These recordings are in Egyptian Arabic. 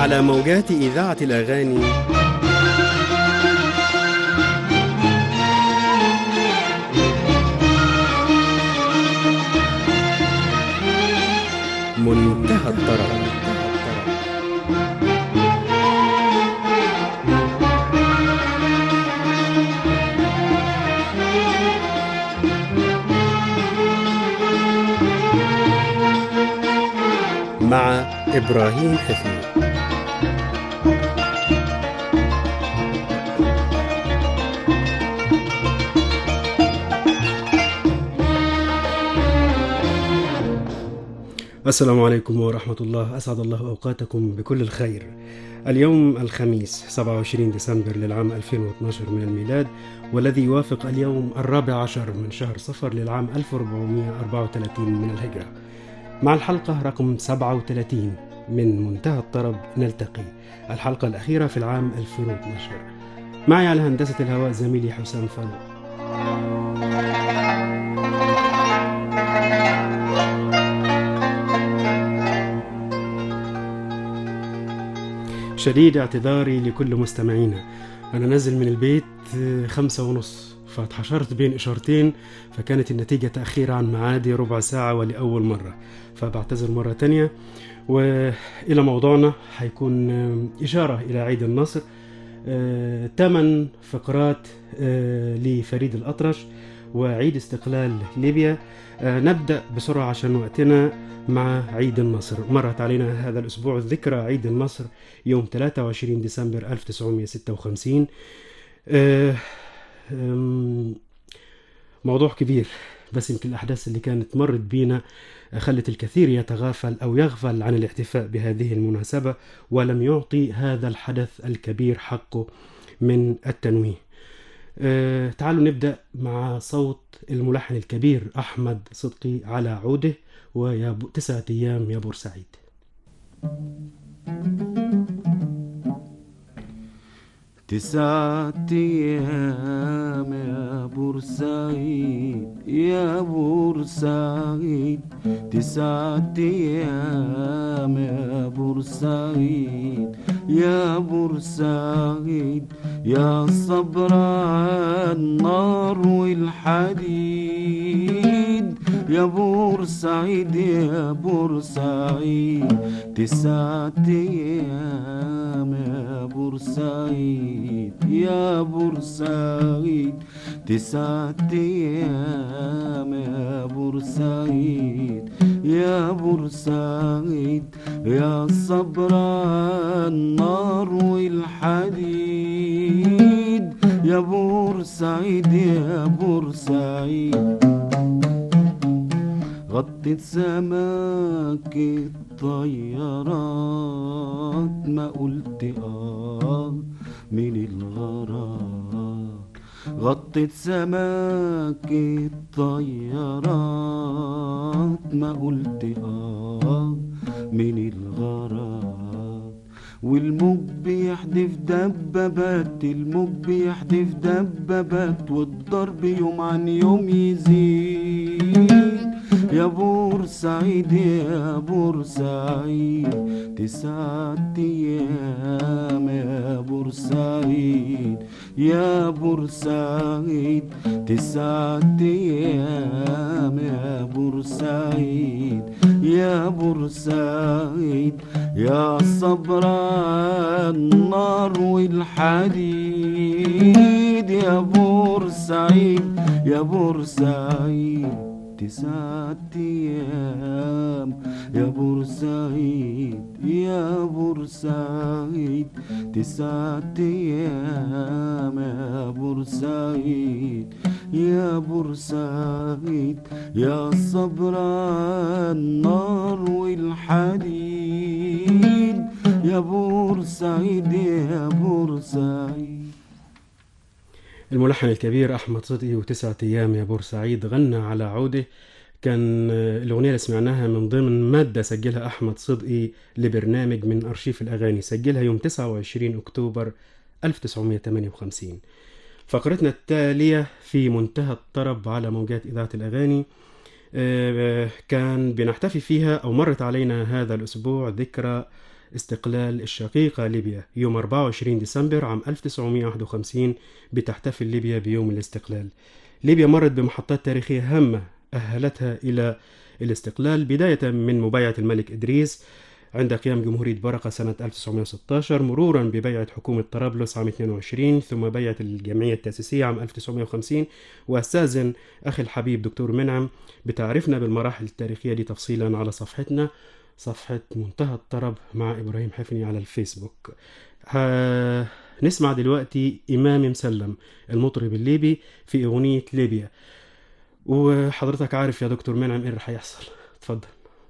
على موجات إذاعة الأغاني منتهى الطرب مع إبراهيم حفيظ السلام عليكم ورحمة الله أسعد الله أوقاتكم بكل الخير اليوم الخميس 27 ديسمبر للعام 2012 من الميلاد والذي يوافق اليوم الرابع عشر من شهر صفر للعام 1434 من الهجرة مع الحلقة رقم 37 من منتهى الطرب نلتقي الحلقة الأخيرة في العام 2012 معي على هندسة الهواء زميلي حسام فاروق شديد اعتذاري لكل مستمعينا أنا نازل من البيت خمسة ونص فاتحشرت بين إشارتين فكانت النتيجة تأخير عن معادي ربع ساعة ولأول مرة فبعتذر مرة تانية وإلى موضوعنا هيكون إشارة إلى عيد النصر ثمان فقرات لفريد الأطرش وعيد استقلال ليبيا نبدأ بسرعة عشان وقتنا مع عيد النصر مرت علينا هذا الأسبوع ذكرى عيد النصر يوم 23 ديسمبر 1956 موضوع كبير بس يمكن الأحداث اللي كانت مرت بينا خلت الكثير يتغافل أو يغفل عن الاحتفاء بهذه المناسبة ولم يعطي هذا الحدث الكبير حقه من التنويه أه تعالوا نبدأ مع صوت الملحن الكبير أحمد صدقي على عوده ويا تسعة أيام يا بورسعيد تسعة أيام يا بورسعيد يا بورسعيد تسعة أيام يا بورسعيد يا بورسعيد يا صبر على النار والحديد يا بورسعيد يا بورسعيد تسعة أيام يا بورسعيد يا بورسعيد تسعة أيام يا بورسعيد يا بورسعيد يا صبر على النار والحديد يا بورسعيد يا بورسعيد غطت سماك الطيارات ما قلت آه من الغرام غطت سماك الطيارات ما قلت آه من الغرام والموج بيحدف دبابات الموج بيحدف دبابات والضرب يوم عن يوم يزيد يا بورسعيد يا بورسعيد تسعة أيام يا بورسعيد يا بورسعيد تسعة أيام يا بورسعيد يا بورسعيد يا صبر النار والحديد يا بورسعيد يا بورسعيد تسعة أيام يا بورسعيد يا بورسعيد تسعة أيام يا بورسعيد يا بورسعيد يا صبر النار والحديد يا بورسعيد يا بورسعيد الملحن الكبير أحمد صدقي وتسعة أيام يا بورسعيد غنى على عوده كان الأغنية اللي سمعناها من ضمن مادة سجلها أحمد صدقي لبرنامج من أرشيف الأغاني سجلها يوم 29 أكتوبر 1958 فقرتنا التالية في منتهى الطرب على موجات إذاعة الأغاني كان بنحتفي فيها أو مرت علينا هذا الأسبوع ذكرى استقلال الشقيقة ليبيا يوم 24 ديسمبر عام 1951 بتحتفل ليبيا بيوم الاستقلال ليبيا مرت بمحطات تاريخية هامة أهلتها إلى الاستقلال بداية من مبايعة الملك إدريس عند قيام جمهورية برقة سنة 1916 مرورا ببيعة حكومة طرابلس عام 22 ثم بيعة الجمعية التأسيسية عام 1950 وأستاذن أخي الحبيب دكتور منعم بتعرفنا بالمراحل التاريخية دي تفصيلا على صفحتنا صفحة منتهى الطرب مع إبراهيم حفني على الفيسبوك ها نسمع دلوقتي إمام مسلم المطرب الليبي في أغنية ليبيا وحضرتك عارف يا دكتور منعم إيه اللي هيحصل اتفضل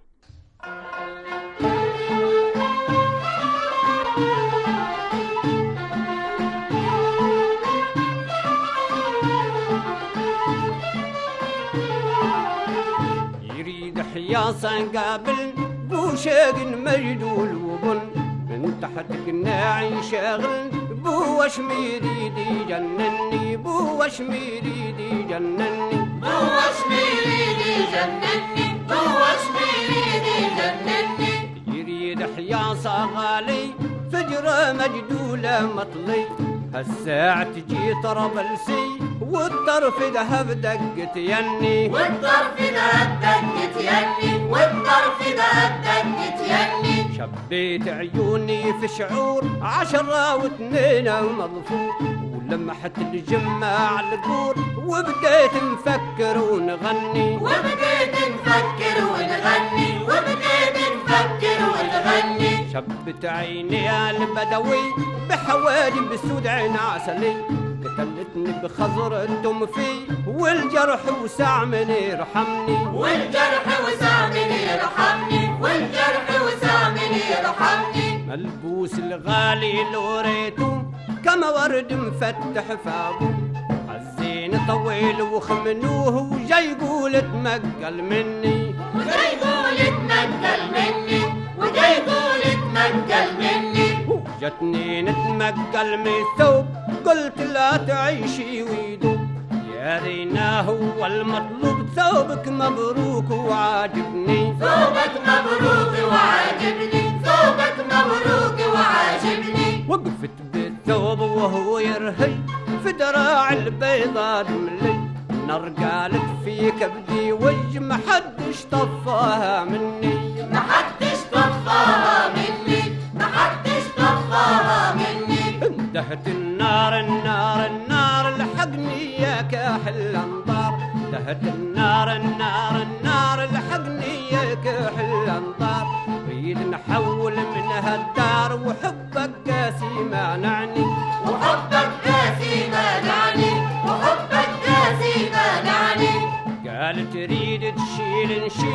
يريد حياصا قابل بوشاق مجدول وبن من تحت قناعي شاغل بو وش يريد يجنني بو وش يريد يجنني بوش ميريدي جنني بوش ميريدي جنني يريد حياصا غالي فجرة مجدولة مطلي هالساعة تجي طربلسي والطرف ذهب دقة يني والطرف ده دقت يني والطرف ده دقت يني شبيت عيوني في شعور عشرة واثنين مضفور ولمحت الجماع القور وبديت نفكر ونغني وبديت نفكر ونغني وبديت نفكر ونغني شبت عيني البدوي بحواجب سود عين عسلي قتلتني بخضر الدم في والجرح وسع من يرحمني والجرح وسامني يرحمني والجرح وسامني يرحمني ملبوس الغالي لوريته كما ورد مفتح فابو عزين طويل وخمنوه وجاي يقول اتمقل مني وده يقول اتمجل مني وده يقول اتمجل مني جتني نتمقل من الثوب قلت لا تعيشي ويدوب يا رينا هو المطلوب ثوبك مبروك وعاجبني ثوبك مبروك وعاجبني ثوبك مبروك وعاجبني وقفت بالثوب وهو يرهي في دراع البيضة دملي نار قالت في كبدي وج محدش طفاها مني محدش طفاها مني محدش طفاها مني اندهت النار النار النار الحقني يا كاحل الانظار اندهت النار النار النار الحقني يا كاحل الانظار ريد نحول من هالدار وحبك قاسي مانعني وحبك قاسي مانعني وحبك قاسي مانعني قال تريد تشيل نشيل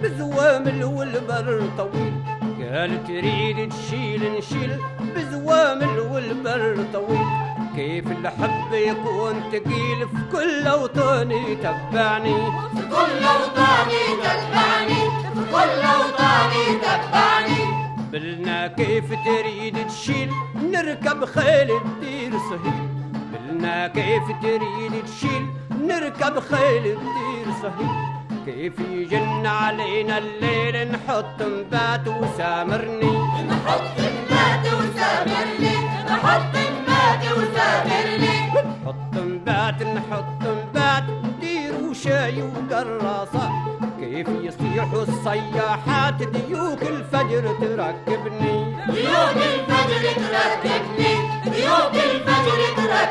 بزوامل والبر طويل قال تريد تشيل نشيل بزوامل والبر طويل كيف الحب يكون تقيل في كل اوطاني تبعني في كل اوطاني تتبعني في كل اوطاني تتبعني بلنا كيف تريد تشيل نركب خيل الدير صهيل بلنا كيف تريد تشيل نركب خيل الدير صهيل كيف يجن علينا الليل نحط نبات وسامرني نحط المات وسامرني نحط المات وسامرني نحط نبات نحط نبات ندير وشاي وقراصة كيف يصيحوا الصياحات ديوك الفجر تركبني ديوك الفجر تركبني ديوك الفجر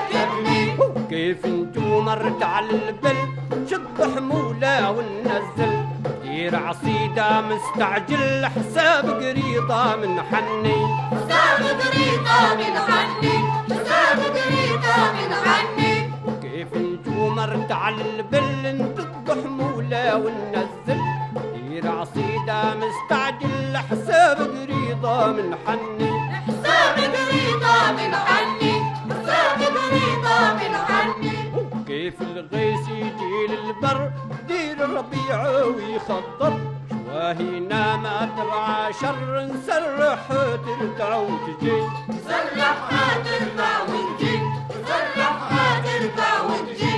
تركبني كيف نجوم ارتع البل شد حمولة وننزل دير عصيدة مستعجل حساب قريطة من حني حساب قريطة من عني حساب قريطة من عني كيف نجوم ارتع البل نطق حمولة وننزل دير عصيدة مستعجل حساب قريطة من حني حساب قريطة من عني حساب قريطة من عني كيف الغيث يجي للبر دير الربيع ويخضر شواهينا ما ترعى شر نسرح ترتع وتجي سرح ترفع وتجي سرح ترفع وتجي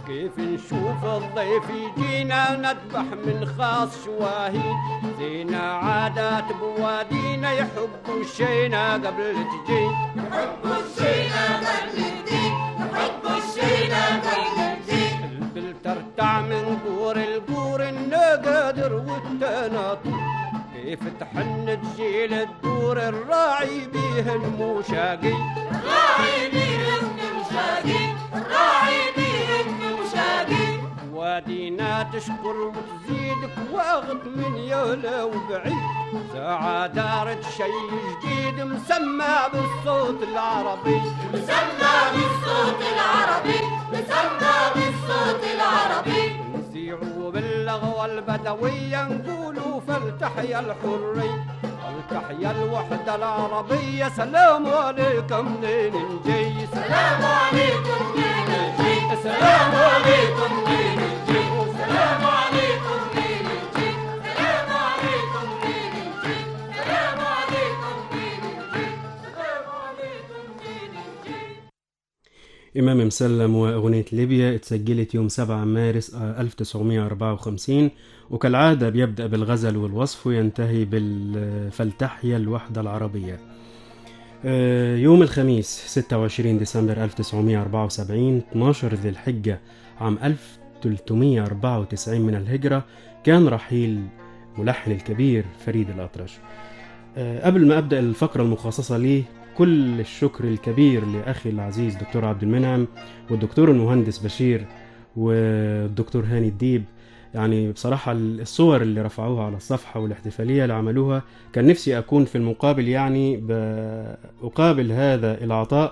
كيف نشوف الضيف يجينا نذبح من خاص شواهين زينا عادات بوادينا يحبوا الشينا قبل تجي حب الشينا قبل الدين حب الشينا قبل الدين البل ترتع من قور القور النقادر والتناطر كيف تحن تجيل الدور الراعي بيه المشاقي راعي بيهم مشاقي راعي بيهم مشاقي وادينا تشكر وتزيدك واغط من يولا وبعيد ساعة دارت شي جديد مسمى بالصوت العربي مسمى بالصوت العربي مسمى بالصوت العربي نسيعوا باللغوة البدوية نقولوا فلتحيا الحري فلتحيا الوحدة العربية سلام عليكم منين نجي سلام عليكم من الجيل سلام عليكم من الجيل سلام عليكم من الجيل سلام عليكم من الجيل سلام عليكم من الجيل سلام عليكم من الجيل إمام مسلم وأغنية ليبيا اتسجلت يوم 7 مارس آه، 1954 وكالعادة بيبدأ بالغزل والوصف وينتهي بالفلتحيا الوحدة العربية آه، يوم الخميس 26 ديسمبر 1974 12 ذي الحجة عام 1394 من الهجرة كان رحيل ملحن الكبير فريد الأطرش آه، قبل ما أبدأ الفقرة المخصصة ليه كل الشكر الكبير لأخي العزيز دكتور عبد المنعم والدكتور المهندس بشير والدكتور هاني الديب يعني بصراحة الصور اللي رفعوها على الصفحة والاحتفالية اللي عملوها كان نفسي أكون في المقابل يعني ب- أقابل هذا العطاء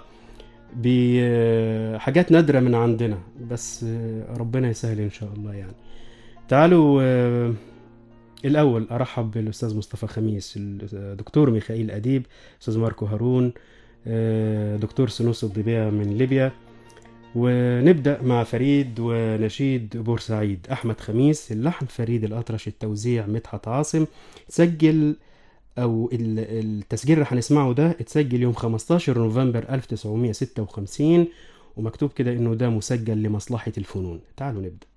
بحاجات نادرة من عندنا بس ربنا يسهل إن شاء الله يعني تعالوا آه، الأول أرحب بالأستاذ مصطفى خميس الدكتور ميخائيل أديب أستاذ ماركو هارون آه، دكتور سنوس الضبيع من ليبيا ونبدأ مع فريد ونشيد بورسعيد أحمد خميس اللحن فريد الأطرش التوزيع مدحت عاصم سجل أو ال- التسجيل اللي هنسمعه ده اتسجل يوم 15 نوفمبر 1956 ومكتوب كده إنه ده مسجل لمصلحة الفنون تعالوا نبدأ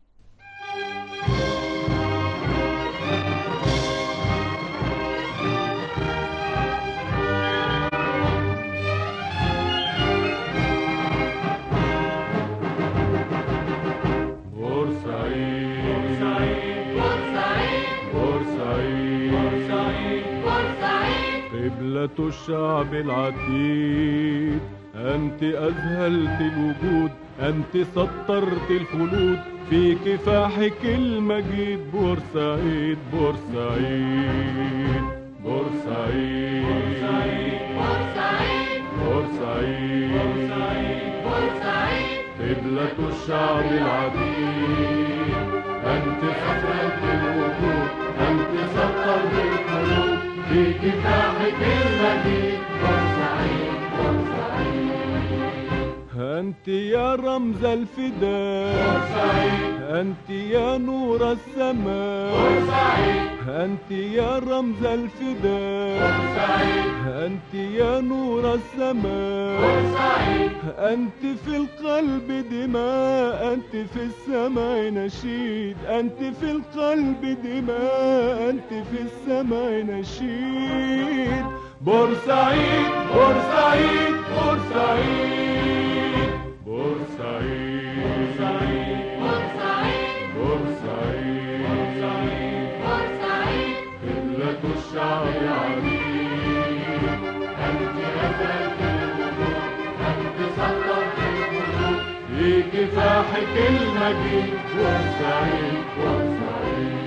بورسعيد بورسعيد بورسعيد بورسعيد قبلة الشعب العتيد أنت أذهلت الوجود أنت سطرت الخلود في كفاحك المجيد بورسعيد بورسعيد بورسعيد بورسعيد بورسعيد بورسعيد قبلة الشعب العتيد أنت خفرت الوجود أنت سطرت القلوب في كفاحك المجيد بورسعيد بورسعيد أنت يا رمز الفداء بورسعيد أنت يا نور السماء بورسعيد أنت يا رمز الفداء بورسعيد أنت يا نور السماء بورسعيد أنت في القلب دماء أنت في السماء نشيد أنت في القلب دماء أنت في السماء نشيد بورسعيد بورسعيد بورسعيد بورسعيد بورسعيد بورسعيد بورسعيد قبلة الشعب العريق أنت أزلت الوجود أنت سطرت القلوب في كفاحك المجيد بورسعيد بورسعيد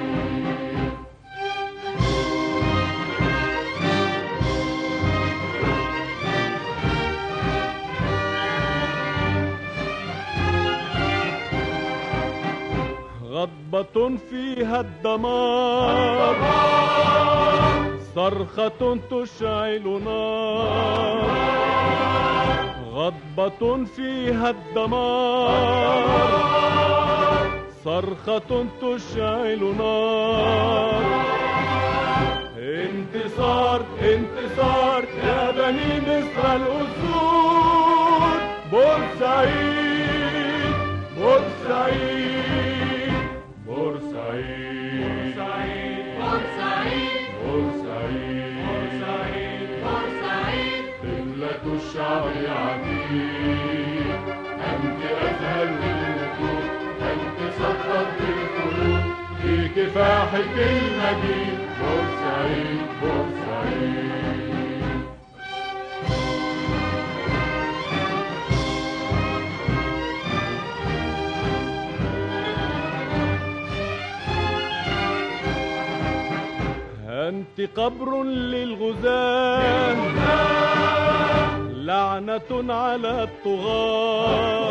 غضبة فيها الدمار صرخة تشعل نار غضبة فيها الدمار صرخة تشعل نار انتصار انتصار يا بني مصر الأسود بورسعيد بورسعيد كفاحك المجيد بورسعيد بورسعيد أنت قبر للغزاة لعنة على الطغاة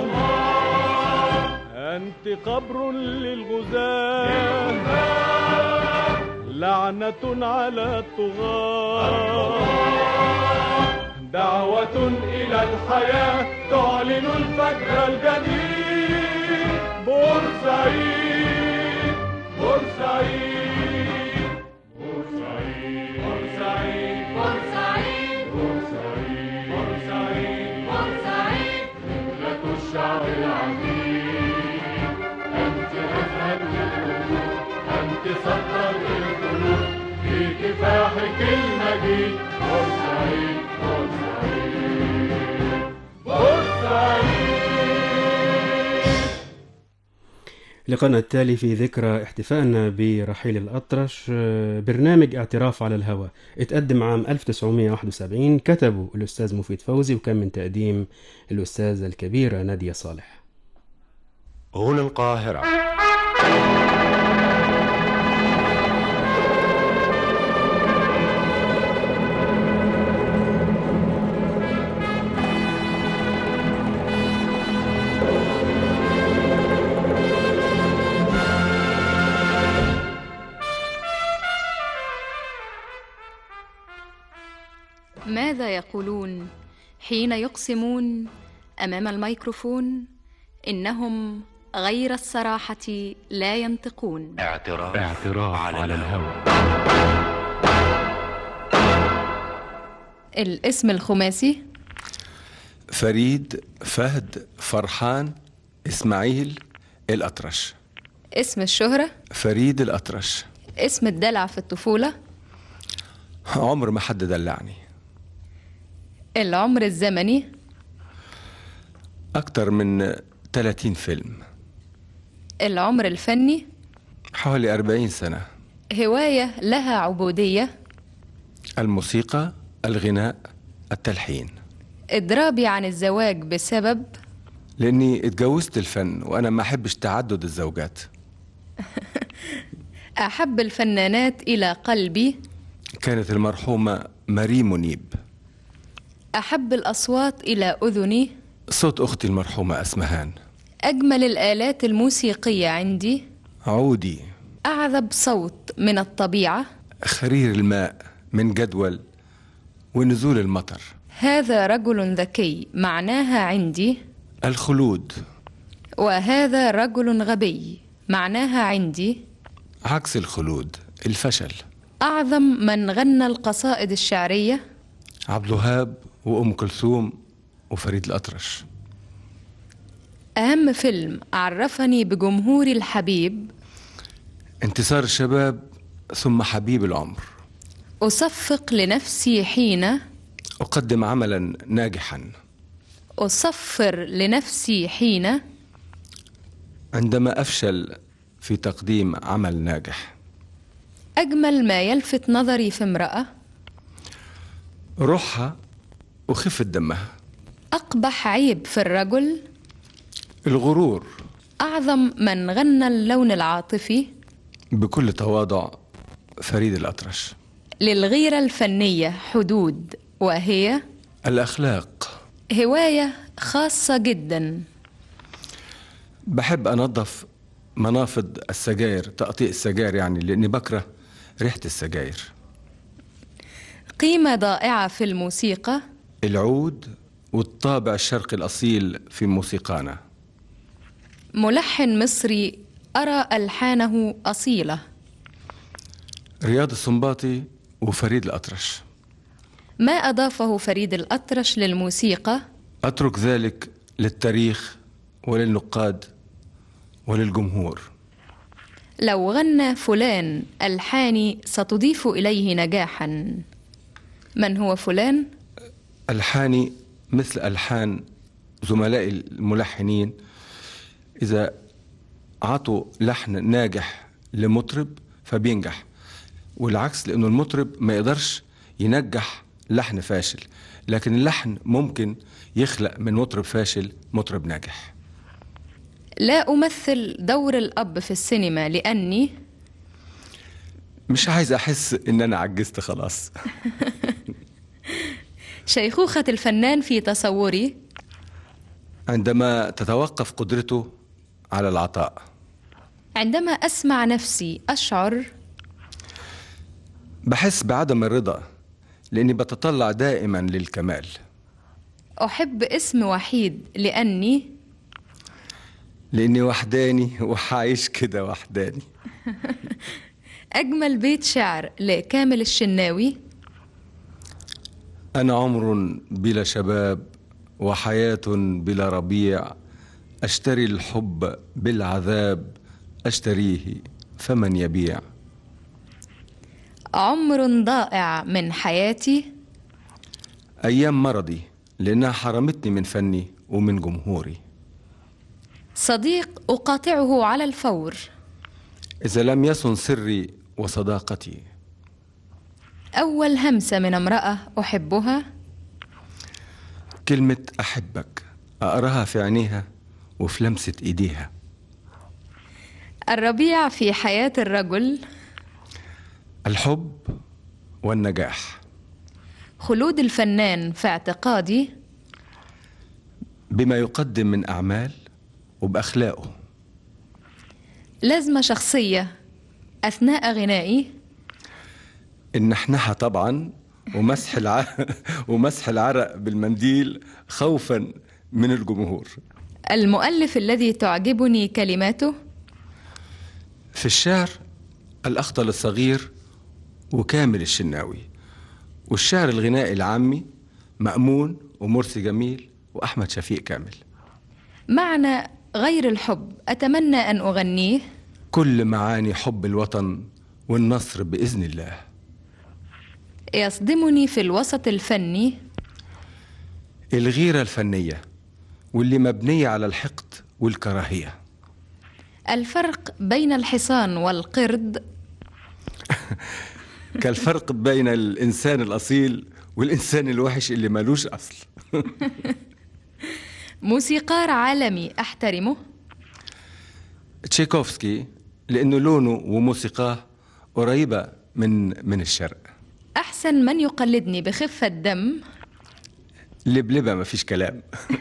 أنت قبر للغزاة لعنة على الطغاة دعوة إلى الحياة تعلن الفجر الجديد بورسعيد بورسعيد بورسعيد بورسعيد بورسعيد بورسعيد بورسعيد بورسعيد قبلة الشعب العزيز أنت أزهر للقلوب أنت سطر للقلوب في كفاحك المجيد بورسعيد بورسعيد بورسعيد لقاءنا التالي في ذكرى احتفائنا برحيل الأطرش آه، برنامج اعتراف على الهوى اتقدم عام 1971 كتبه الأستاذ مفيد فوزي وكان من تقديم الأستاذة الكبيرة نادية صالح هنا القاهرة ماذا يقولون حين يقسمون امام الميكروفون انهم غير الصراحه لا ينطقون اعتراف, اعتراف على الهوى الاسم الخماسي فريد فهد فرحان اسماعيل الأطرش اسم الشهره فريد الأطرش اسم الدلع في الطفوله عمر ما حد دلعني العمر الزمني أكتر من 30 فيلم العمر الفني حوالي 40 سنة هوايه لها عبوديه الموسيقى الغناء التلحين اضرابي عن الزواج بسبب لأني اتجوزت الفن وأنا ما أحبش تعدد الزوجات احب الفنانات الى قلبي كانت المرحومة ماري منيب احب الاصوات الى اذني صوت أختي المرحومة أسمهان اجمل الالات الموسيقيه عندي عودي اعذب صوت من الطبيعه خرير الماء من جدول ونزول المطر هذا رجل ذكي معناها عندي الخلود وهذا رجل غبي معناها عندي عكس الخلود الفشل اعظم من غنى القصائد الشعريه عبد الوهاب وأم كلثوم وفريد الأطرش اهم فيلم عرفني بجمهوري الحبيب انتصار الشباب ثم حبيب العمر اصفق لنفسي حين أقدم عملا ناجحا اصفر لنفسي حين عندما أفشل في تقديم عمل ناجح اجمل ما يلفت نظري في امراه روحها وخفة دمها اقبح عيب في الرجل الغرور اعظم من غنى اللون العاطفي بكل تواضع فريد الأطرش للغيره الفنيه حدود وهي الأخلاق هوايه خاصه جدا بحب أنظف منافض السجاير تقطيع السجاير يعني لأني بكره ريحة السجاير قيمه ضائعه في الموسيقى العود والطابع الشرقي الأصيل في موسيقانا ملحن مصري ارى الحانه اصيله رياض السنباطي وفريد الأطرش ما اضافه فريد الاطرش للموسيقى أترك ذلك للتاريخ وللنقاد وللجمهور لو غنى فلان الحاني ستضيف اليه نجاحا من هو فلان ألحاني مثل ألحان زملائي الملحنين إذا عطوا لحن ناجح لمطرب فبينجح والعكس لأنه المطرب ما يقدرش ينجح لحن فاشل لكن اللحن ممكن يخلق من مطرب فاشل مطرب ناجح لا أمثل دور الأب في السينما لأني مش عايز أحس إن أنا عجزت خلاص شيخوخة الفنان في تصوري عندما تتوقف قدرته على العطاء عندما أسمع نفسي أشعر بحس بعدم الرضا لأني بتطلع دائما للكمال أحب اسم وحيد لأني لأني وحداني وحعيش كده وحداني أجمل بيت شعر لكامل الشناوي أنا عمر بلا شباب وحياة بلا ربيع أشتري الحب بالعذاب أشتريه فمن يبيع عمر ضائع من حياتي أيام مرضي لأنها حرمتني من فني ومن جمهوري صديق أقاطعه على الفور إذا لم يصن سري وصداقتي أول همسة من امرأة أحبها كلمة أحبك أقراها في عينيها وفي لمسة إيديها الربيع في حياة الرجل الحب والنجاح خلود الفنان في اعتقادي بما يقدم من أعمال وبأخلاقه لازمة شخصية أثناء غنائي النحنحة طبعا ومسح الع... ومسح العرق بالمنديل خوفا من الجمهور المؤلف الذي تعجبني كلماته في الشعر الأخطل الصغير وكامل الشناوي والشعر الغنائي العامي مأمون ومرسي جميل وأحمد شفيق كامل معنى غير الحب أتمنى أن أغنيه كل معاني حب الوطن والنصر بإذن الله يصدمني في الوسط الفني الغيرة الفنية واللي مبنية على الحقد والكراهية الفرق بين الحصان والقرد كالفرق بين الإنسان الأصيل والإنسان الوحش اللي ملوش أصل موسيقار عالمي أحترمه تشيكوفسكي لأنه لونه وموسيقاه قريبة من من الشرق أحسن من يقلدني بخفة دم لبلبة ما فيش كلام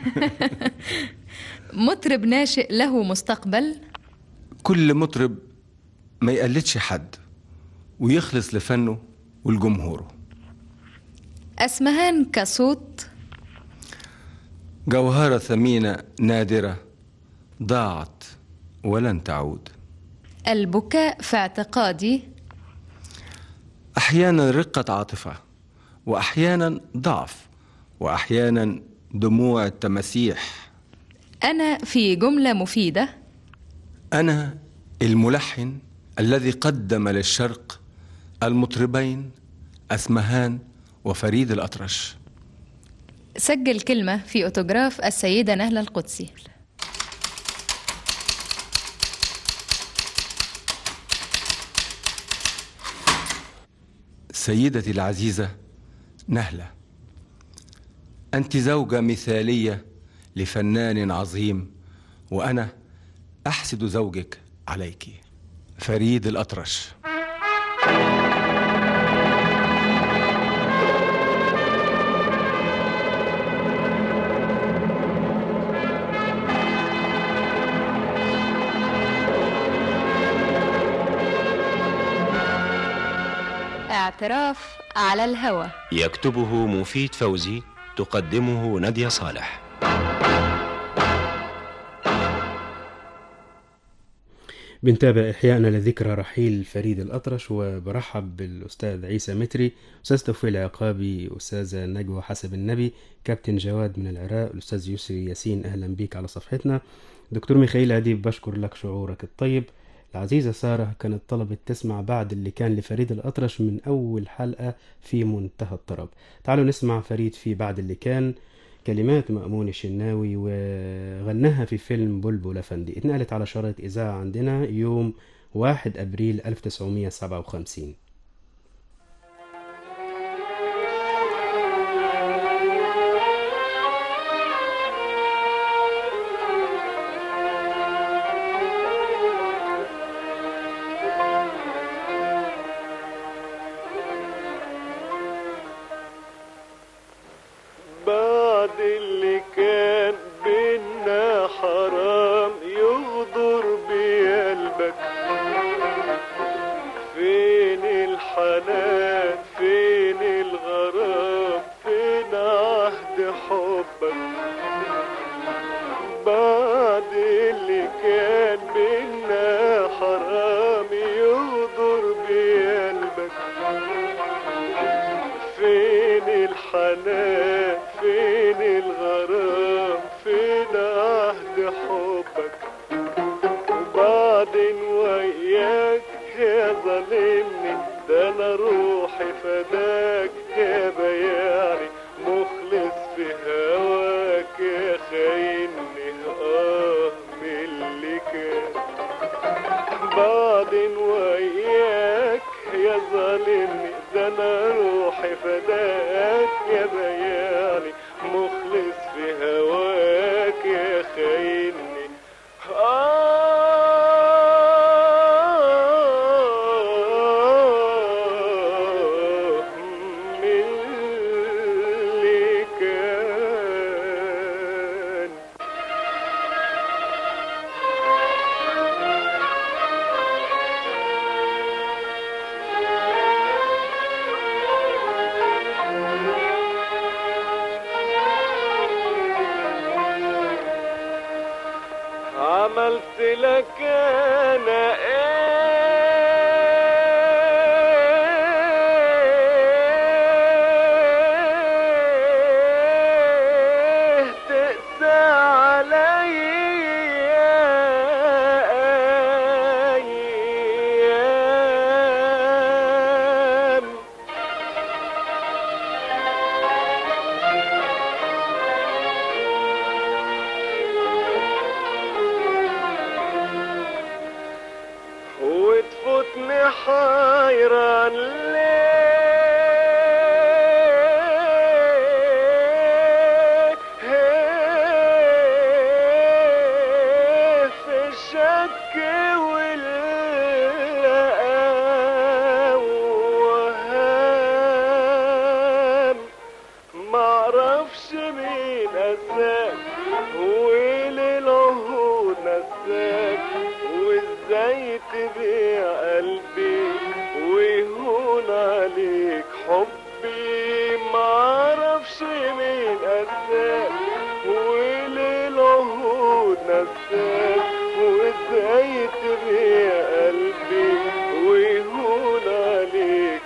مطرب ناشئ له مستقبل كل مطرب ما يقلدش حد ويخلص لفنه ولجمهوره أسمهان كصوت جوهرة ثمينة نادرة ضاعت ولن تعود البكاء في اعتقادي أحيانا رقة عاطفة وأحيانا ضعف وأحيانا دموع التماسيح أنا في جملة مفيدة أنا الملحن الذي قدم للشرق المطربين أسمهان وفريد الأطرش سجل كلمة في أوتوغراف السيدة نهلة القدسي سيدتي العزيزة نهلة أنت زوجة مثالية لفنان عظيم وأنا أحسد زوجك عليك فريد الأطرش اعتراف على الهوى يكتبه مفيد فوزي تقدمه نادية صالح بنتابع إحيائنا لذكرى رحيل فريد الأطرش وبرحب بالأستاذ عيسى متري أستاذ توفيق العقابي أستاذة نجوى حسب النبي كابتن جواد من العراق الأستاذ يسري ياسين أهلا بيك على صفحتنا دكتور ميخائيل أديب بشكر لك شعورك الطيب العزيزة سارة كانت طلبت تسمع بعد اللي كان لفريد الأطرش من أول حلقة في منتهى الطرب تعالوا نسمع فريد في بعد اللي كان كلمات مأمون الشناوي وغناها في فيلم بلبل أفندي اتنقلت على شرايط إذاعة عندنا يوم 1 أبريل 1957 بعد اللي كان بينا حرام يغدر بقلبك فين الحنان فين الغرام فين عهد حبك بعد اللي كان بينا حرام يغدر بقلبك فين الحنان فين الغرام فين عهد حبك وبعدين وياك يا ظالمني ده انا روحي فداك يا بياني مخلص في هواك يا خايني اه من اللي كان بعدين وياك يا ظالمني ده انا روحي فداك يا بياني مخلص في هواك يا خايني آه من اللي كان عملت لك انا ايه تقسى عليا ايام وتفوتني حيران ليه في الشك والأوهام معرفش مين أساك وللعهود نساك وازاي تبيع قلبي ويهون عليك حبي معرفش مين أساك وللعهود نساك وازاي تبيع قلبي ويهون عليك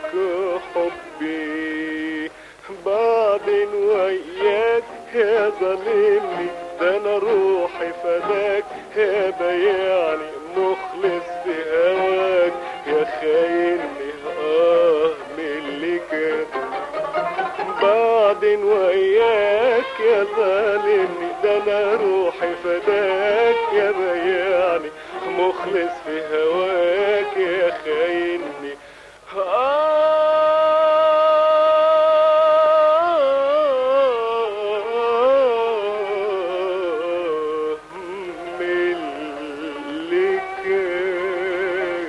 حبي بعدين وياك يا ظالمني ده انا روحي فداك يا بياني مخلص في هواك يا خايني اه من اللي كان بعدين وياك يا ظالمني ده انا روحي فداك يا بياني مخلص في هواك يا خايني آه من اللي كان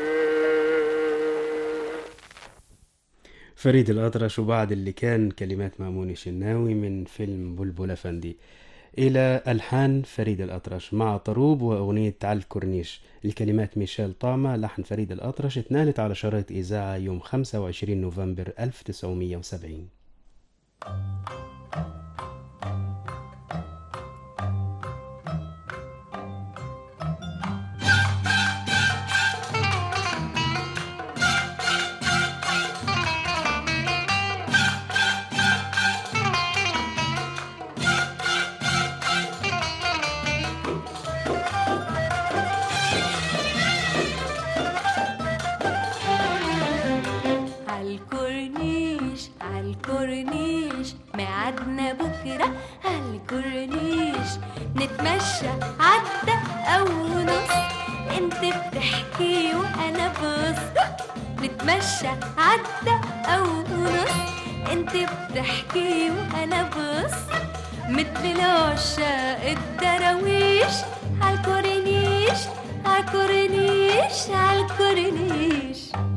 فريد الأطرش وبعد اللي كان كلمات مأمون الشناوي من فيلم بلبل أفندي إلى ألحان فريد الأطرش مع طروب وأغنية على الكورنيش الكلمات ميشيل طامة لحن فريد الأطرش اتنالت على شرايط إذاعة يوم 25 نوفمبر 1970 عالكورنيش عالكورنيش ميعادنا بكرة عالكورنيش نتمشى عدى أو نص انت بتحكي وانا بص نتمشى عدى او نص انت بتحكي وانا بص مثل العشاق الدراويش عالكورنيش عالكورنيش عالكورنيش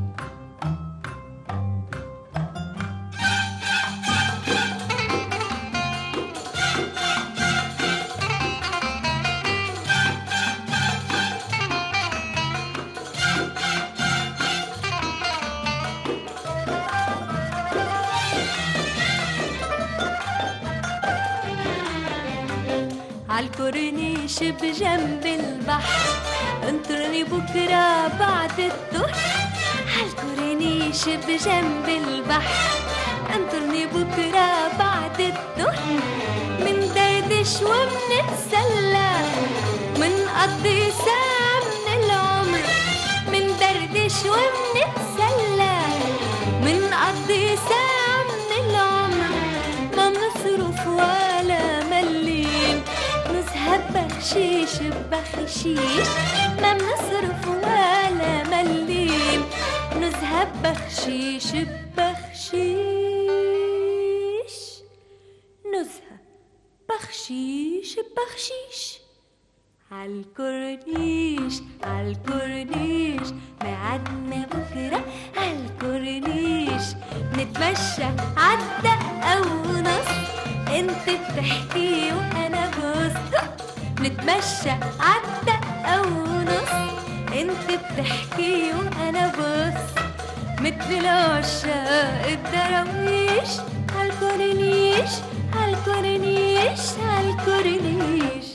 عالكورنيش بجنب البحر انطرني بكرة بعد الظهر عالكورنيش بجنب البحر انطرني بكرة بعد الظهر من دردش ومنتسلى منقضي ساعة من العمر من دردش ومنتسلى منقضي ساعة من العمر ما بنصرف ولا مليم نذهب بخشيش ببخشيش ما بنصرف ولا مليم نذهب بخشيش ببخشيش نذهب بخشيش ببخشيش عالكورنيش عالكورنيش ميعادنا بكرة عالكورنيش نتمشى عدى أو نص انت بتحكي وانا بص نتمشى عدى أو نص انت بتحكي وانا بص مثل العشاق الدراويش عالكورنيش عالكورنيش عالكورنيش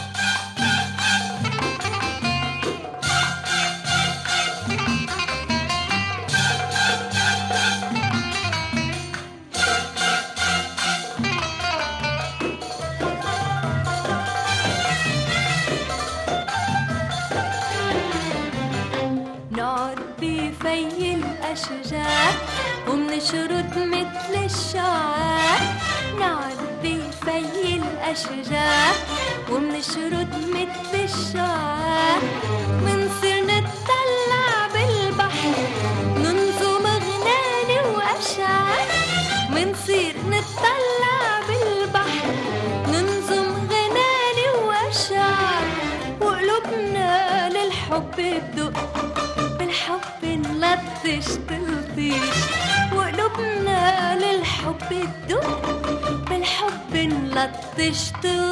نقعد بفي الأشجار ومنشرد مثل الشعار نقعد بفي الأشجار ومنشرد مثل الشعار منصير نتطلع بالبحر ننظم غناني وأشعار منصير نتطلع بالبحر ننظم غناني وأشعار وقلوبنا للحب بدق بالحب نلطش تلطيش وقلوبنا للحب تدق بالحب نلطش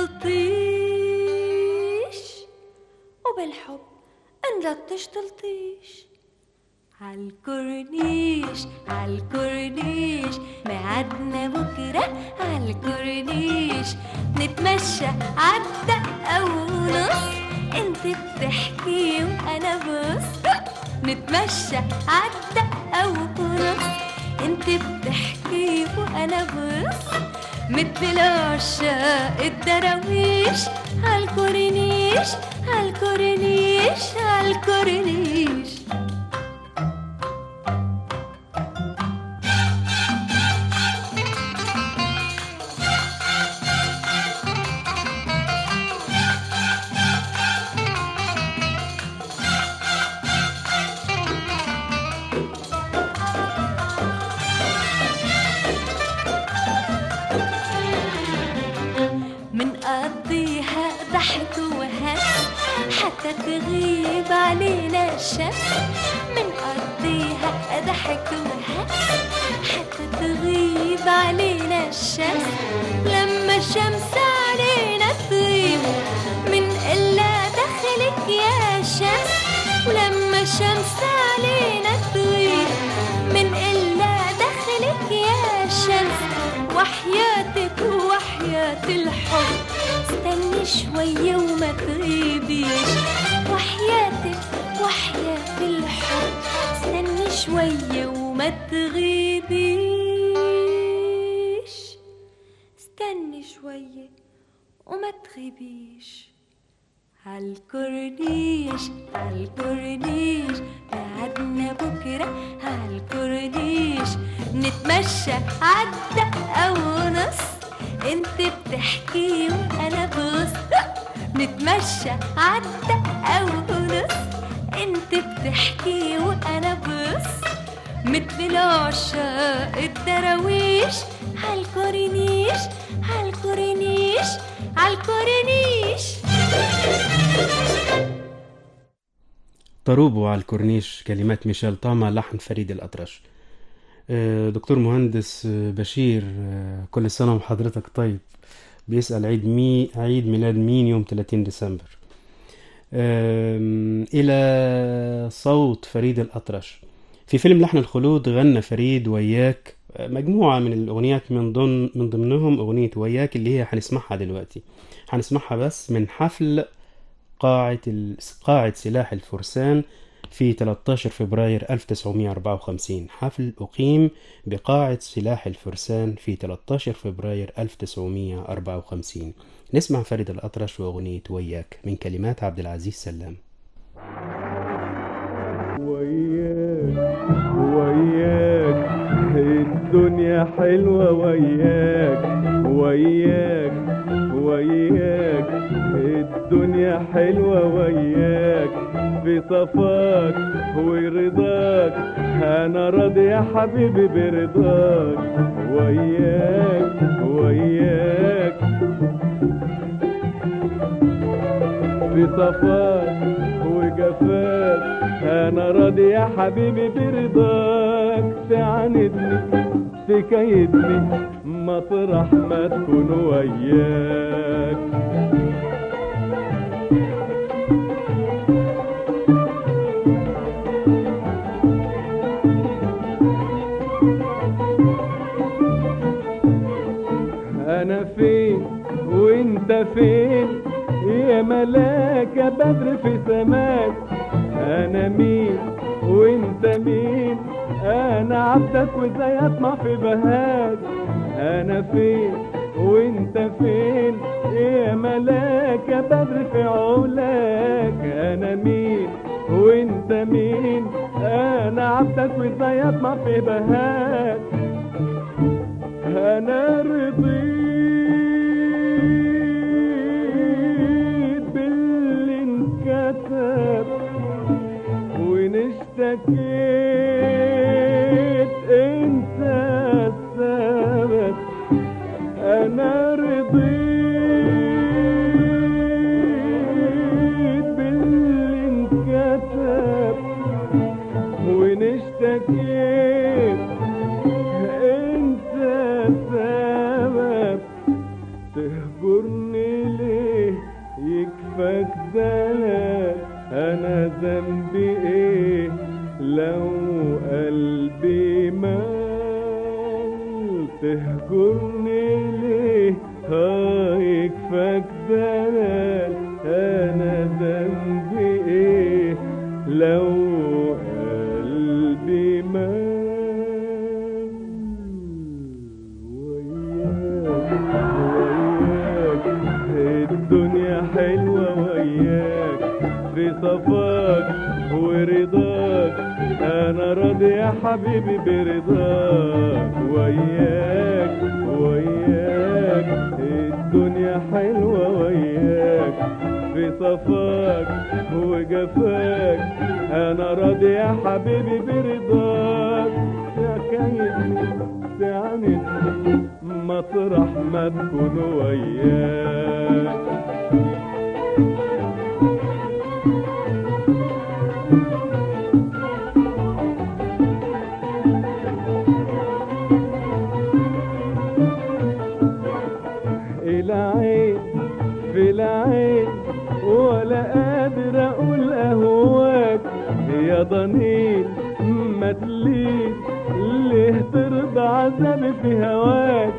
تلطيش وبالحب نلطش تلطيش عالكورنيش عالكورنيش ميعادنا بكرة عالكورنيش نتمشى عدى أو نص انت بتحكي وانا بص نتمشى عدى أو نص انت بتحكي وانا بص مثل العشاق الدراويش عالكورنيش عالكورنيش عالكورنيش منقضيها ضحك وهس حتى تغيب علينا الشمس منقضيها ضحك وهس حتى تغيب علينا الشمس لما الشمس علينا تغيب من إلا دخلك يا شمس ولما الشمس علينا تغيب من إلا دخلك يا شمس وحياتك وحياة الحب استني شوية وما تغيبيش وحياتك وحياة الحب استني شوية وما تغيبيش استني شوية وما تغيبيش عالكورنيش عالكورنيش بعدنا بكرة عالكورنيش نتمشى عدى أو نص انت بتحكي وانا بص نتمشى عدى أو نص انت بتحكي وانا بص مثل العشاق الدراويش هالكورنيش هالكورنيش هالكورنيش طروبو على الكورنيش كلمات ميشيل طاما لحن فريد الأطرش آه، دكتور مهندس آه، بشير آه، كل سنة وحضرتك طيب بيسأل عيد مي عيد ميلاد مين يوم 30 ديسمبر آم، إلى صوت فريد الأطرش في فيلم لحن الخلود غنى فريد وياك آه، مجموعة من الأغنيات من ضمن من ضمنهم أغنية وياك اللي هي هنسمعها دلوقتي هنسمعها بس من حفل قاعة ال- قاعة سلاح الفرسان في 13 فبراير 1954 حفل أقيم بقاعة سلاح الفرسان في 13 فبراير 1954 نسمع فريد الأطرش وأغنية وياك من كلمات عبد العزيز سلام وياك وياك الدنيا حلوة وياك وياك وياك الدنيا حلوة وياك في صفاك ورضاك أنا راضي يا حبيبي برضاك وياك وياك في صفاك وجفاك انا راضي يا حبيبي برضاك تعاندني تكيدني مطرح ما تكون وياك انا فين وانت فين يا ملاك يا بدر في سماك انا مين وانت مين انا عبدك وازاي اطمع في بهاك انا فين وانت فين يا ملاك يا بدر في علاك انا مين وانت مين انا عبدك وازاي اطمع في بهاك انا رضيت باللي انكتب وان اشتكيت انت السبب انا رضيت باللي انكتب وان اشتكيت انت سبب تهجرني ليه يكفاك دلال انا ذنبي ايه لو قلبي مال تهجرني ليه ها يكفاك دلال انا ذنبي ايه لو قلبي مال وياك وياك الدنيا حلوة وياك في صفاك ورضاك أنا راضي يا حبيبي برضاك وياك وياك الدنيا حلوة وياك في صفاك وجفاك أنا راضي يا حبيبي برضاك يا كيدني تعاندني مطرح ما تكون وياك العين في العين ولا قادر اقول اهواك يا ضنين ما تليش ليه ترضى عذابي في هواك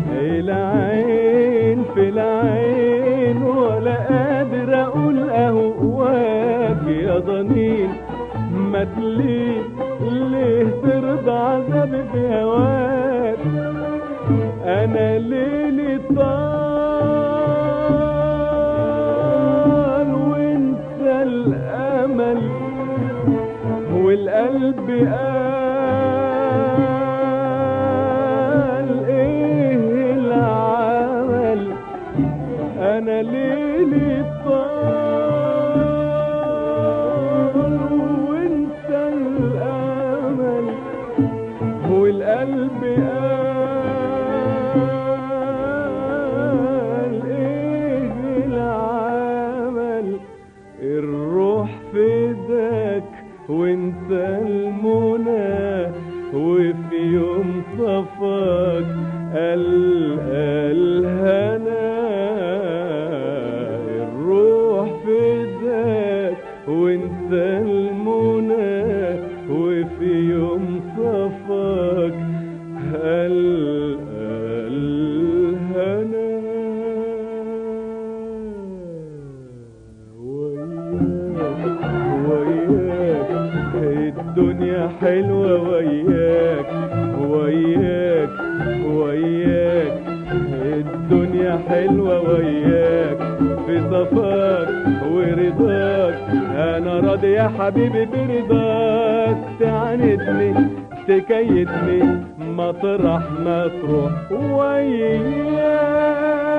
العين في العين ولا قادر اقول اهواك يا ضنين ما تليش ليه ترضى عذابي في هواك انا ليلي طال وانت الامل والقلب قال ايه العمل انا ليلي طال قلبي قال ايه العمل الروح فداك وانت المنى وفي يوم صفاك ألقى الهنا الروح فداك وانت المنى وفي يوم صفاك ألقى الهنا وياك وياك الدنيا حلوة وياك وياك وياك الدنيا حلوة وياك في صفاك ورضاك أنا راضي يا حبيبي برضاك تعاندني تكيدني مطرح ما تروح وياك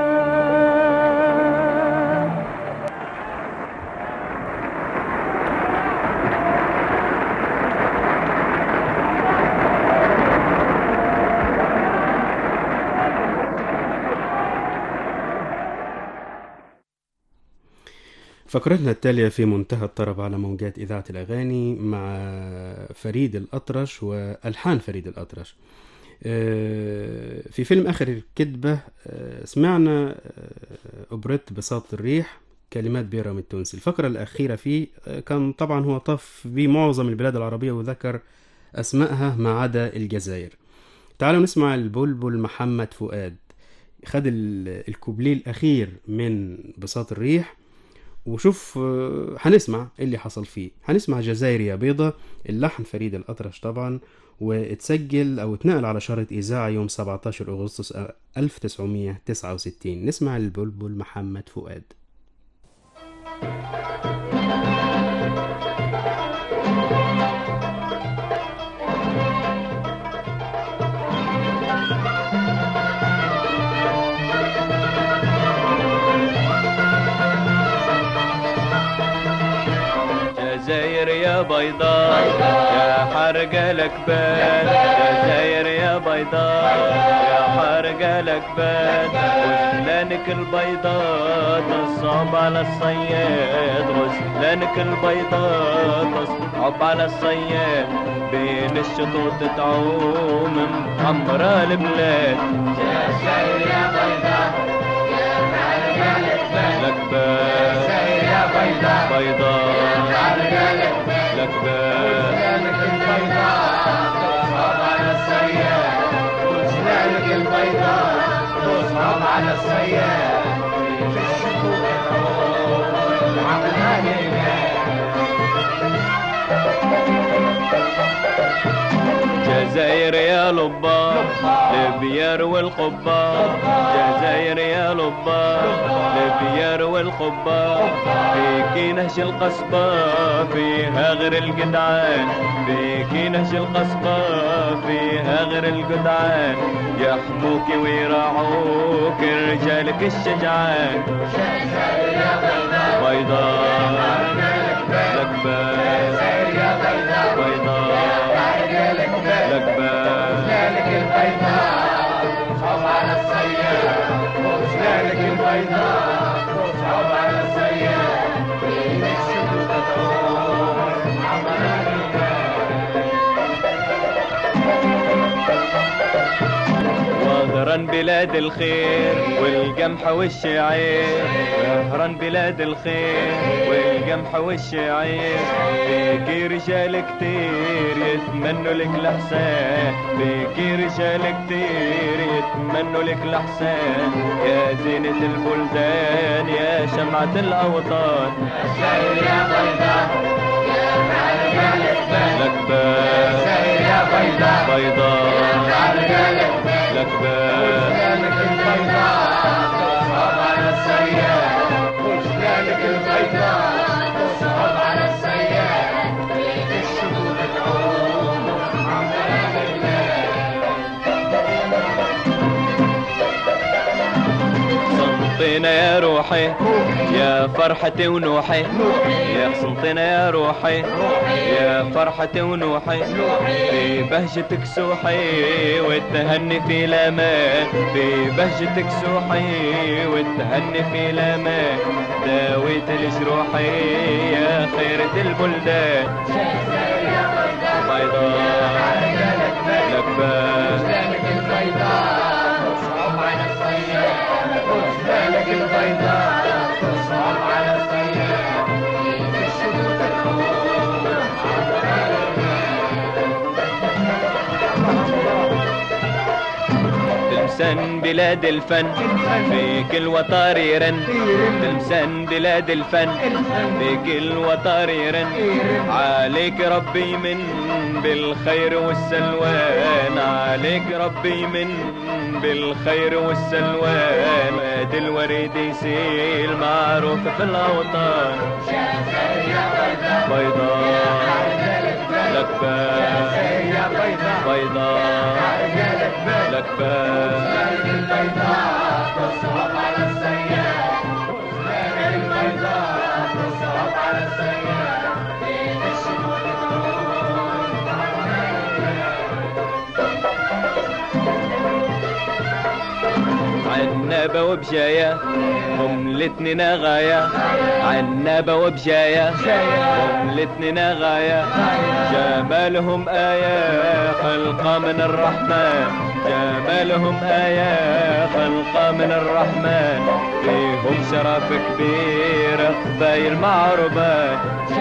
فقرتنا التالية في منتهى الطرب على موجات إذاعة الأغاني مع فريد الأطرش وألحان فريد الأطرش آه، في فيلم آخر الكذبة آه، سمعنا آه، أوبريت بساط الريح كلمات بيرام التونسي الفقرة الأخيرة فيه آه، كان طبعا هو طف بمعظم البلاد العربية وذكر أسمائها ما عدا الجزائر تعالوا نسمع البلبل محمد فؤاد خد ال- الكوبليه الأخير من بساط الريح وشوف آه، هنسمع إيه اللي حصل فيه هنسمع جزائر يا بيضة اللحن فريد الأطرش طبعا واتسجل أو اتنقل على شارة إذاعة يوم 17 أغسطس 1969 نسمع البلبل محمد فؤاد جزاير يا بيضاء يا حرق الأكباد جزاير يا بيضاء يا حرق الأكباد غسلانك البيضاء تصعب على الصياد غسلانك البيضاء تصعب على الصياد بين الشطوط تعوم محمرة البلاد جزائر يا بيضاء يا حرق الأكباد الأكباد جزائر يا بيضاء بيضاء حرق الأكباد الأكباد وجلالك البيضاء تصعب على الصياد وجلالك البيضاء تصعب على الصياد في الشكوك عملها جزاير يا لبار لبيار والقبار جزاير يا لبار لبيار والقبار فيكي نهج القصبة فيها غير الجدعان فيكي نهج القصبة فيها غير الجدعان يحموك ويراعوك رجالك الشجعان جزائر يا بيضاء بيضاء لكبان يا بيضاء بيضاء حرق الأكباد لكبان وجلالك البيضاء تصعب على الصياد وجلالك البيضاء تصعب على الصياد في الشكوك تعوم عملها وهرا بلاد الخير والقمح والشعير وهرا بلاد الخير والقمح والشعير فيكي رجال كتير يتمنوا لك الحسان فيكي رجال كتير يتمنوا لك الحسان يا زينة البلدان يا شمعة الأوطان جزائر يا بيضاء يا حرق الأكباد لكبان جزائر يا بيضاء بيضاء حرق الأكباد لكبان وجلالك البيضاء تصعب على الصياد وجلالك البيضاء تصعب على الصياد في الشكوك تعوم عمالها بالله صنف خصمتنا يا روحي يا فرحتي ونوحي يا خصمتنا يا روحي يا فرحتي ونوحي في بهجتك سوحي والتهني في الامان في بهجتك سوحي والتهني في الامان داويت الجروحي يا خيرة البلدان بيضاء لبان تلمسان بلاد الفن في كل وطار يرن تلمسان بلاد الفن في كل وطار يرن عليك ربي من بالخير والسلوان عليك ربي من بالخير والسلوان واد الوريد يسيل معروف في الاوطان بيضاء لكبان بيضاء لكبان عنابة وبجاية هم الاتنين غاية عنابة وبجاية هم الاتنين غاية جمالهم آية خلقة من الرحمن جمالهم آية خلقة من الرحمن فيهم شرف كبير قبايل معروبان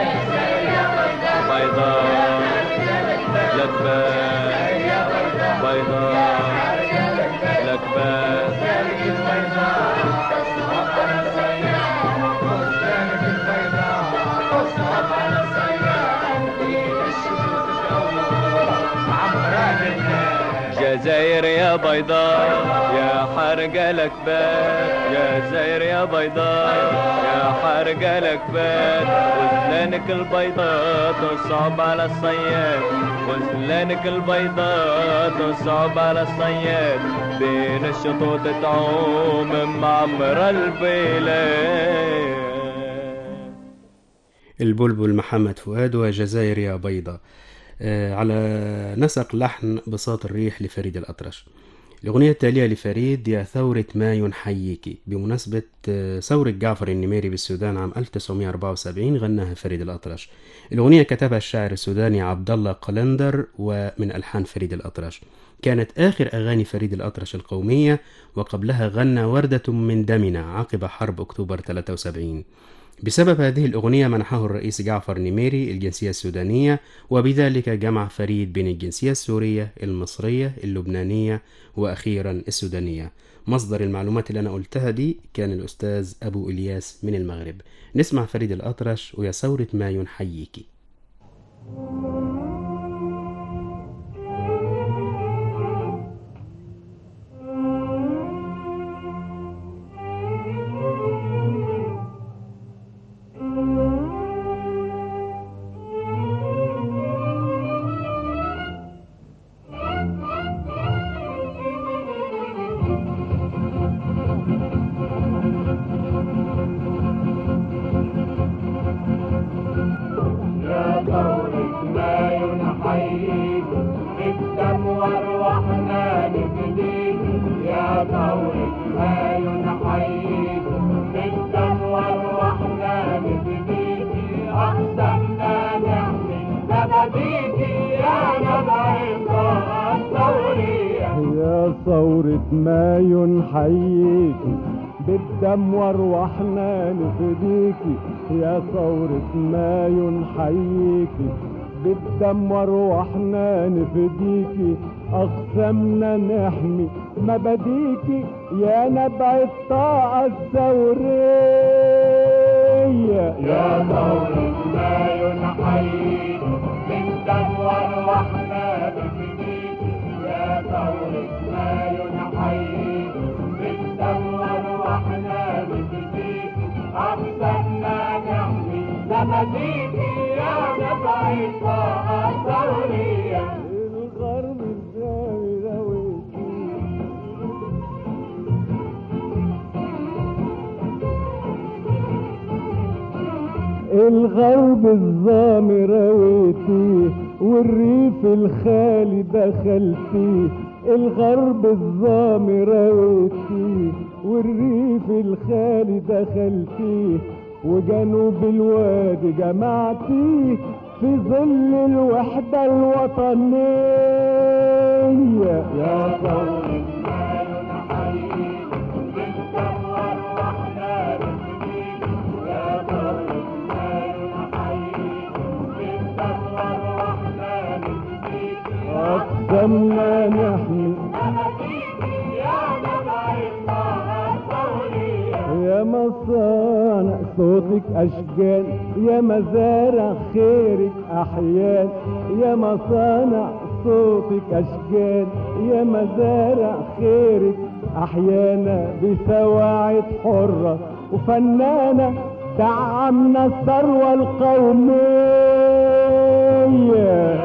بيضاء لكبان بيضاء لكبان جزاير يا بيضاء يا حرق الأكباد جزاير يا بيضاء يا حرق الأكباد وزلانك البيضاء تصعب على الصياد وزلانك البيضاء تصعب على الصياد بين الشطوط تعوم معمر البلاد البلبل محمد فؤاد وجزائر يا بيضة آه، على نسق لحن بساط الريح لفريد الأطرش الأغنية التالية لفريد يا ثورة ما ينحييكي بمناسبة آه، ثورة جعفر النميري بالسودان عام 1974 غناها فريد الأطرش الأغنية كتبها الشاعر السوداني عبد الله قلندر ومن ألحان فريد الأطرش كانت آخر أغاني فريد الأطرش القومية وقبلها غنى وردة من دمنا عقب حرب أكتوبر 73 بسبب هذه الأغنية منحه الرئيس جعفر نميري الجنسية السودانية وبذلك جمع فريد بين الجنسية السورية المصرية اللبنانية وأخيرا السودانية مصدر المعلومات اللي أنا قلتها دي كان الأستاذ أبو إلياس من المغرب نسمع فريد الأطرش ويا ثورة ما ينحييكي يا ثورة ما ينحييك بالدم وارواحنا نفديك يا ثورة ما ينحييك بالدم وارواحنا نفديك أحسننا نحمي نبديك يا نبع الثورية يا ثورة ما ينحييكي بالدم وارواحنا نفديكي يا ثورة ما ينحييكي بالدم وارواحنا نفديكي أقسمنا نحمي مباديكي يا نبع الطاعة الثورية يا ثورة ما ينحييك بالدم وارواحنا نفديك يا ثورة ما ينحييك بالدم وارواحنا نفديك أحسننا نحمي نبديك يا نبع الطاعة الثورية الغرب الزاوي رويتي الغرب الظامي رويتيه والريف الخالي دخلتيه الغرب الظامي رويتيه والريف الخالي دخلتيه وجنوب الوادي جمعتيه في ظل الوحدة الوطنية يا ثورة أقسمنا نحن يا مصانع صوتك أشجان يا مزارع خيرك أحيان يا مصانع صوتك أشجان يا مزارع خيرك أحيانا بسواعد حرة وفنانة دعمنا الثروة القومية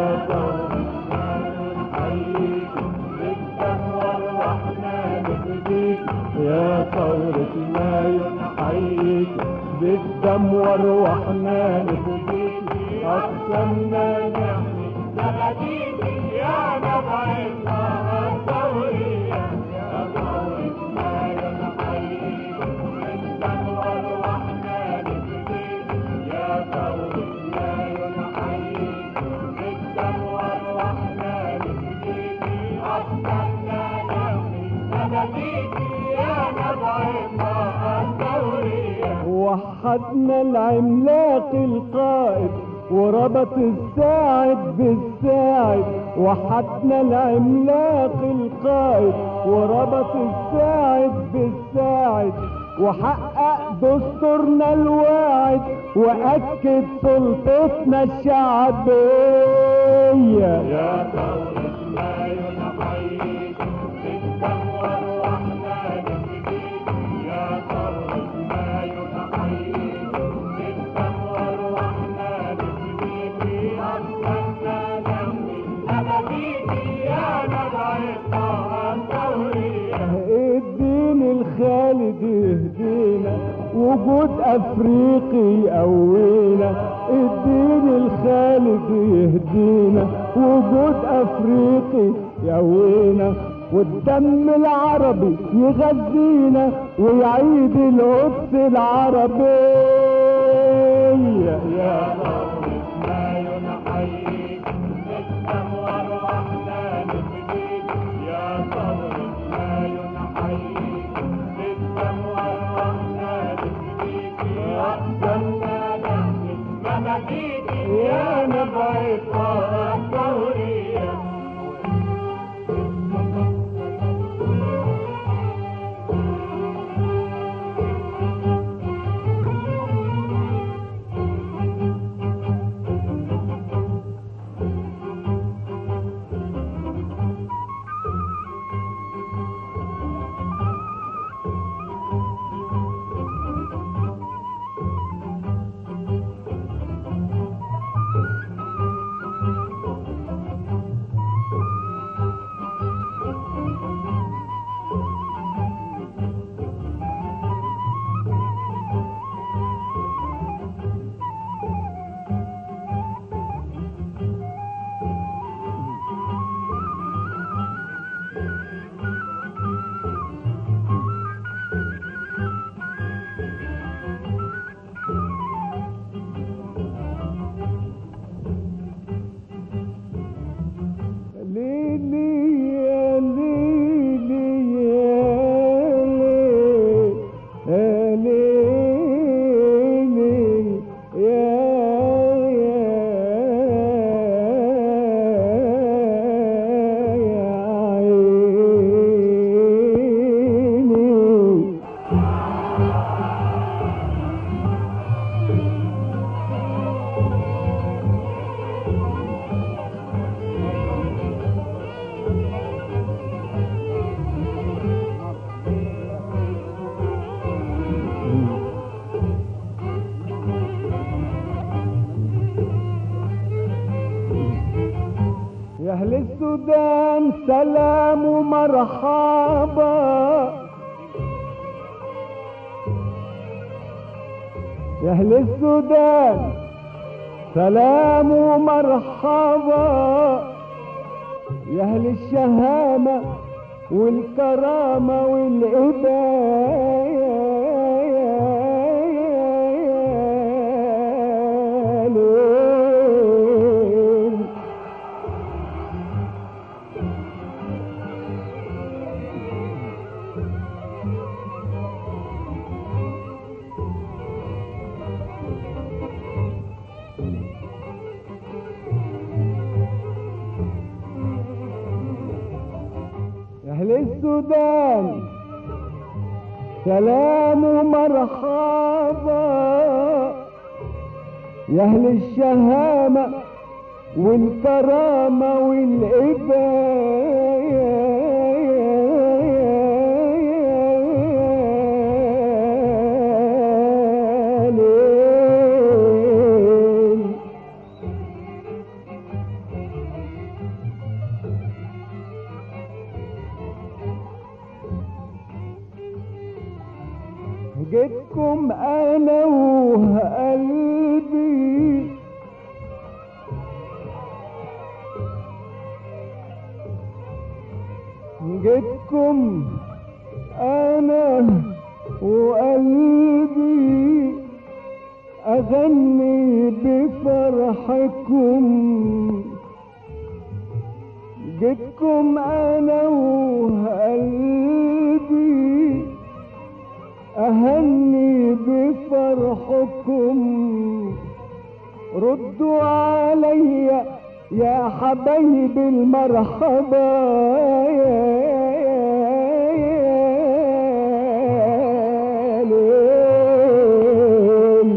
يا ثورة ما ينحييك بالدم وارواحنا نفديك أقسمنا نحمي بلديك يا نبع الله الثورية يا ثورة ما ينحييك بالدم وارواحنا نفديك يا ثورة ما ينحييك بالدم وارواحنا نفديك أقسمنا نحمي بلديك وحدنا العملاق القائد وربط الساعد بالساعد وحدنا العملاق القائد وربط الساعد بالساعد وحقق دستورنا الواعد واكد سلطتنا الشعبيه يا ثورة ما ينحييك بالدم وارواحنا نفديك يا ثورة ما ينحييك بالدم وارواحنا نفديك أقسمنا نحمي أبديك يا نبع الطه الثورية الدين الخالد يهدينا وجود افريقي يقوينا الدين الخالد يهدينا وجود افريقي يقوينا والدم العربي يغذينا ويعيد القدس العربية يا ثورة ما ينحييك بالدم وارواحنا نفديك يا ثورة ما ينحييك بالدم وارواحنا نفديك أقسمنا نحمي مماتيك يا نبع الطه الثورية يا أهل السودان سلام ومرحبا يا أهل السودان سلام ومرحبا يا أهل الشهامة والكرامة والإباية يا أهل السودان سلام ومرحبا يا أهل الشهامة والكرامة والإباية جيتكم انا وقلبي جيتكم انا وقلبي اغني بفرحكم جيتكم انا وقلبي أهني بفرحكم ردوا علي يا حبايب المرحبا يا ليل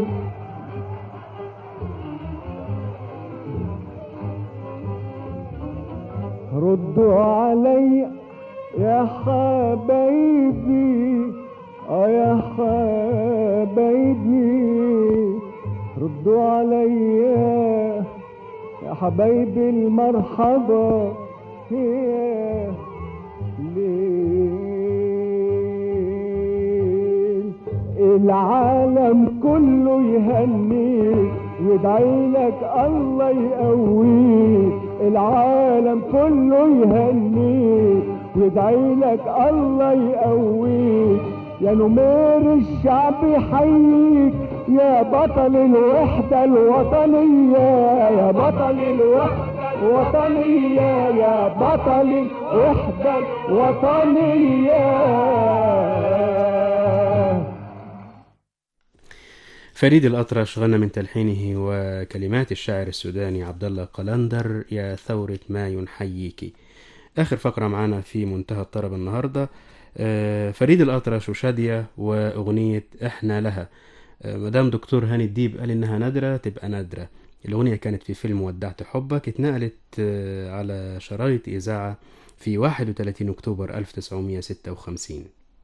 ردوا علي يا حبايبي اه يا حبايبي ردوا عليا يا حبايبي المرحبا يا ليل العالم كله يهنيك يدعي لك الله يقويك العالم كله يهنيك يدعي لك الله يقويك يا نمير الشعب يحييك يا بطل الوحدة الوطنية يا بطل الوحدة الوطنية يا بطل الوحدة الوطنية فريد الأطرش غنى من تلحينه وكلمات الشاعر السوداني عبد الله قلندر يا ثورة ما ينحييك آخر فقرة معانا في منتهى الطرب النهاردة آه، فريد الأطرش وشادية وأغنية إحنا لها آه، مدام دكتور هاني الديب قال إنها نادرة تبقى نادرة الأغنية كانت في فيلم ودعت حبك اتنقلت آه، على شرايط إذاعة في 31 أكتوبر 1956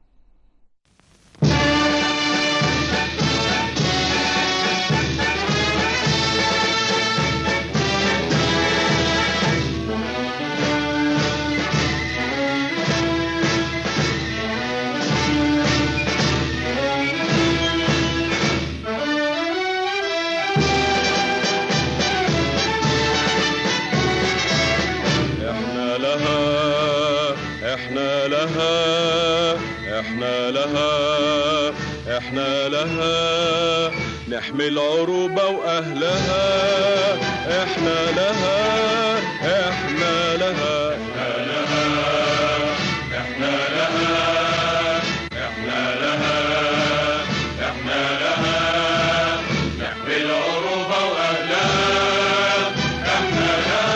احنا لها احنا لها احنا لها احنا لها نحمي العروبة واهلها احنا لها احنا لها احنا لها احنا لها احنا لها احنا لها نحمي العروبة واهلها احنا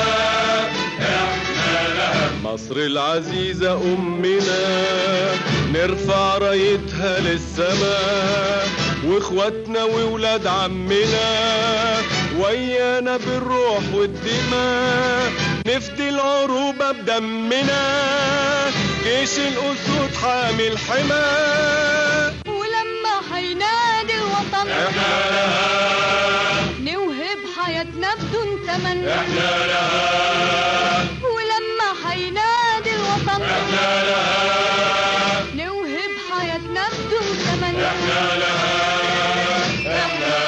لها مصر العزيزة أمنا نرفع رايتها للسماء واخواتنا وولاد عمنا ويانا بالروح والدماء نفدي العروبة بدمنا جيش الأسود حامل حما ولما حينادي الوطن احنا لها نوهب حياتنا بدون ثمن احنا لها ولما حينادي الوطن احنا لها نوهب حياتنا بدون ثمن احنا لها احنا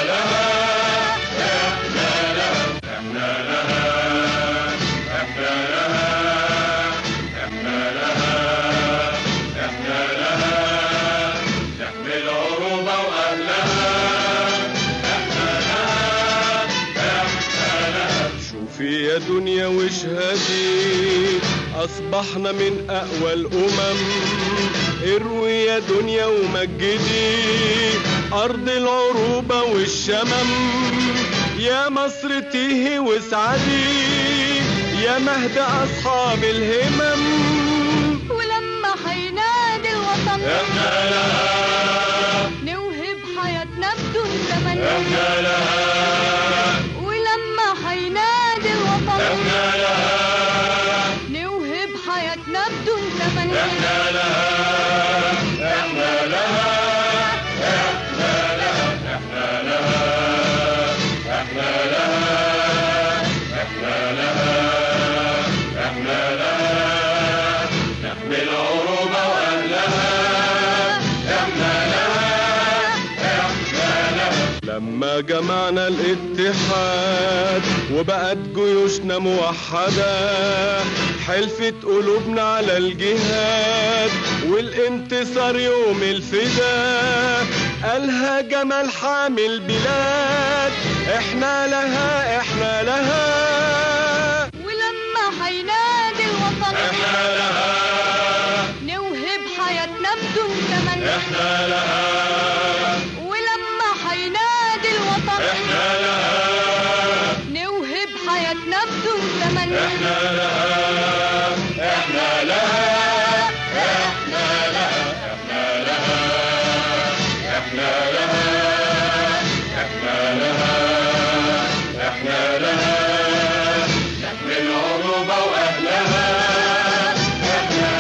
يا دنيا واشهدي أصبحنا من أقوى الأمم اروي يا دنيا ومجدي أرض العروبة والشمم يا مصر تيهي واسعدي يا مهد أصحاب الهمم ولما حينادي الوطن احنا لها نوهب حياتنا بدون ثمن احنا لها ولما حينادي الوطن احنا لها نوهب حياتنا بدون ثمن احنا لها احنا لها احنا لها احنا لها احنا لها احنا لها احنا لها نحمي العروبة واهلها احنا لها احنا لها لما جمعنا الاتحاد وبقت جيوشنا موحدة حلفت قلوبنا على الجهاد والانتصار يوم الفداء قالها جمال حامي البلاد احنا لها احنا لها ولما حينادي الوطن احنا لها نوهب حياتنا بدون ثمن احنا لها ولما حينادي الوطن احنا لها نوهب حياتنا بدون ثمن احنا لها احنا لها احنا لها احنا لها احنا لها احنا لها احنا لها نحمي العروبة واهلها احنا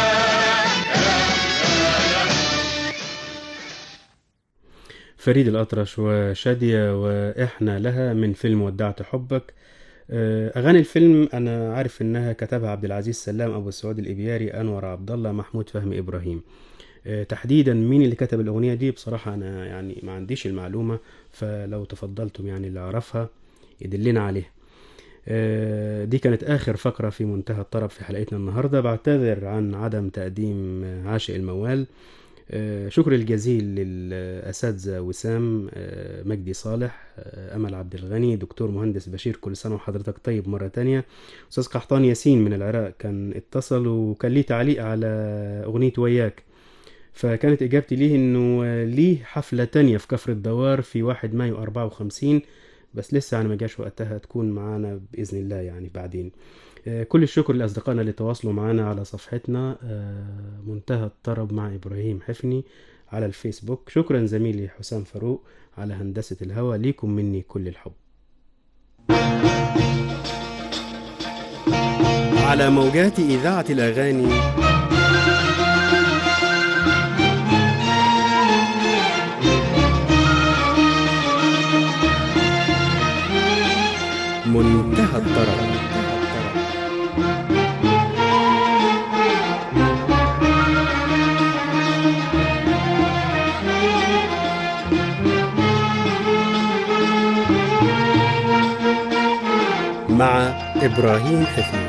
لها فريد الأطرش وشادية وإحنا لها من فيلم ودعت حبك آه، أغاني الفيلم أنا عارف إنها كتبها عبد العزيز سلام أبو السعود الإبياري أنور عبد الله محمود فهمي إبراهيم آه، تحديدا مين اللي كتب الأغنية دي بصراحة أنا يعني ما عنديش المعلومة فلو تفضلتم يعني اللي أعرفها يدلنا عليها آه، دي كانت آخر فقرة في منتهى الطرب في حلقتنا النهاردة بعتذر عن عدم تقديم آه، عاشق الموال آه، شكر الجزيل للأساتذة وسام آه، مجدي صالح آه، أمل عبد الغني دكتور مهندس بشير كل سنة وحضرتك طيب مرة تانية أستاذ قحطان ياسين من العراق كان اتصل وكان ليه تعليق على أغنية وياك فكانت إجابتي ليه إنه آه، ليه حفلة تانية في كفر الدوار في 1 مايو 54 بس لسه يعني ما جاش وقتها تكون معانا بإذن الله يعني بعدين آه، كل الشكر لأصدقائنا اللي تواصلوا معنا على صفحتنا آه، منتهى الطرب مع إبراهيم حفني على الفيسبوك شكرا زميلي حسام فاروق على هندسة الهوى ليكم مني كل الحب على موجات إذاعة الأغاني منتهى الطرب مع إبراهيم حفني